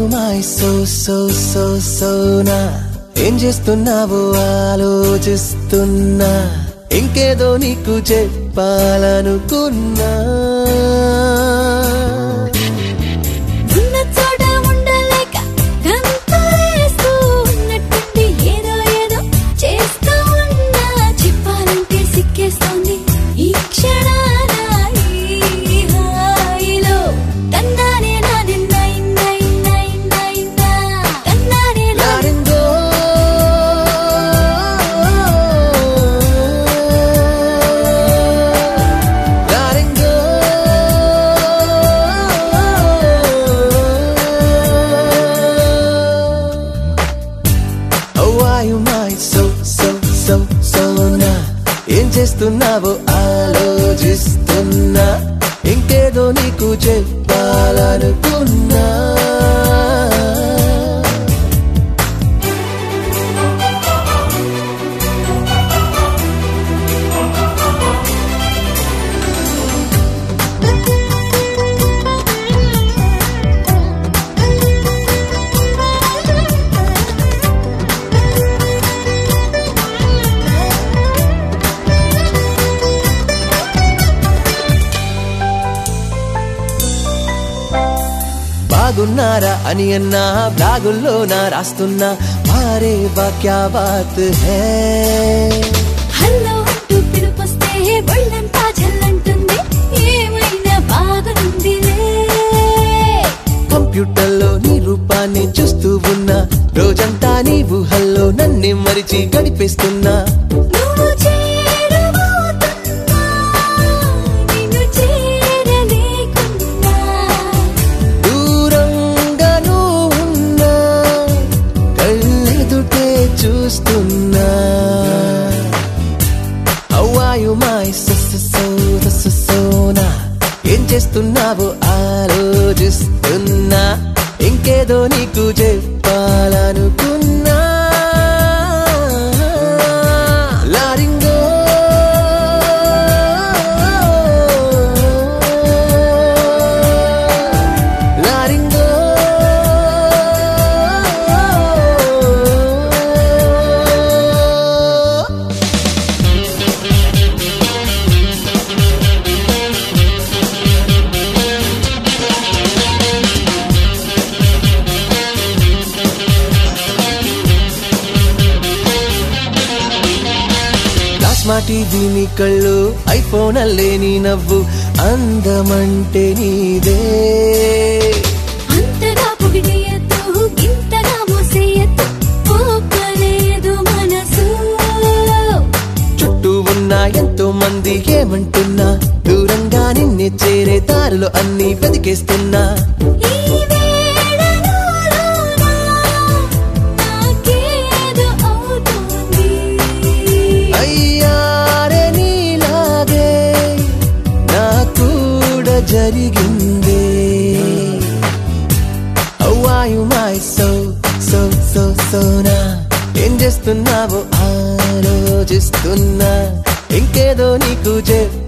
my సో సో సో సోనా ఏం చేస్తున్నావో ఆలోచిస్తున్నా ఇంకేదో నీకు చెప్పాలనుకున్నా ఉన్న చోట ఉండలేక గంతులేస్తూ ఉన్నట్టుండి ఏదో ఏదో చేస్తూ ఉన్నా చెప్పాలంటే సిక్కేస్తోంది ఈ క్షణాన ఈ హాయిలో తన్నానే నాది నై నై నై నై నా తన్నానే నాది లారింగో లారింగో అవ్వాయు మై సో సో సో సోనా ఏం చేస్తున్నావో ఆలోచిస్తున్నా ఇంకేదో నీకు చెప్పాలనుకున్నా బాగున్నారా అని అన్నా బ్లాగుల్లో నా రాస్తున్నా మారే వాక్యా బాత్ హే హలో అంటూ పిలుపొస్తే ఒళ్ళంతా జల్లంటుంది ఏమైనా బాగుందిలే కంప్యూటర్లో నీ రూపాన్ని చూస్తూ ఉన్నా రోజంతా నీ ఊహల్లో నన్ను మరిచి గడిపేస్తున్నా నువ్వు చేరబోతున్నా నిన్ను చేరలేకున్నా దూరంగా నువ్వు ఉన్నా కళ్ళెదుటే చూస్తున్నా అవ్వాయు మై సోనా ఏం చేస్తున్నావో ఆలోచిస్తున్నా ఇంకేదో నీకు చెప్పాలనుకున్నా లారింగో లారింగో ప్లాస్మా టీవీ నీ కళ్ళు ఐఫోన్ అల్లే నీ నవ్వు అందమంటే నీదే అంతగా పొగిడేయద్దు ఇంతగా మోసేయద్దు పోకలేదు మనసు చుట్టూ ఉన్న ఎంతో మంది ఏమంటున్నా దూరంగా నిన్నే చేరే దారిలో అన్ని వెతికేస్తున్నా ఈ వేళలోనా నాకేదో అవుతుంది అయ్యారే నీలాగే నా కూడా జరిగిందే అవ్వాయు మై సో సో సో సోనా ఏం చేస్తున్నావో ఆలోచిస్తున్నా ఇంకేదో నీకు చెప్ప